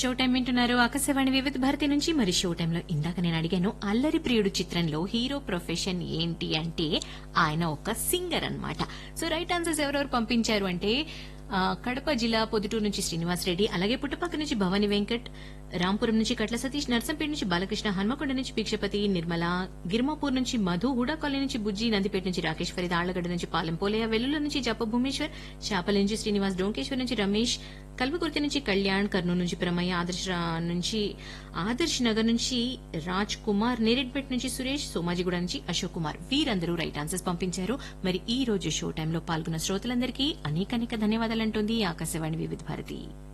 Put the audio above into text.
show time వింటున్నారు ఆకాశవాణి వివిధ భారతి నుంచి మరి షో టైంలో ఇందాక నేను అడిగాను అల్లరి ప్రియుడు చిత్రంలో హీరో ప్రొఫెషన్ ఏంటి అంటే ఆయన ఒక సింగర్ అన్నమాట సో రైట్ ఆన్సర్స్ ఎవరెవరు పంపించారు అంటే ఆ, కడప జిల్లా పొద్దుటూరు నుంచి శ్రీనివాస్ రెడ్డి అలాగే పుట్టపక్క నుంచి భవాని వెంకట్ రాంపురం నుంచి కట్ల సతీష్ నర్సంపేట నుంచి బాలకృష్ణ హన్మకొండ నుంచి భిక్షపతి నిర్మల గిర్మాపూర్ నుంచి మధు హుడా కాలనీ నుంచి బుజ్జి నందిపేట నుంచి రాకేష్ ఫరీద్ ఆళ్లగడ్డ నుంచి పాలెం పోలయ్య వెల్లుల నుంచి జప్ప భూమేశ్వర్ చేపల నుంచి శ్రీనివాస్ డోంకేశ్వర్ నుంచి రమేష్ కల్వకుర్తి నుంచి కళ్యాణ్ కర్నూలు నుంచి ప్రమయ్య ఆదర్శ్ రా- నుంచి ఆదర్శ్ నగర్ నుంచి రాజ్ కుమార్ నేరెడ్పేట నుంచి సురేష్ సోమాజిగూడ నుంచి అశోక్ కుమార్ వీరందరూ రైట్ ఆన్సర్స్ పంపించారు మరి ఈ రోజు షో టైంలో పాల్గొన్న శ్రోతలందరికీ అనేక అనేక ధన్యవాదాలంటోంది ఆకాశవాణి వివిధ భారతి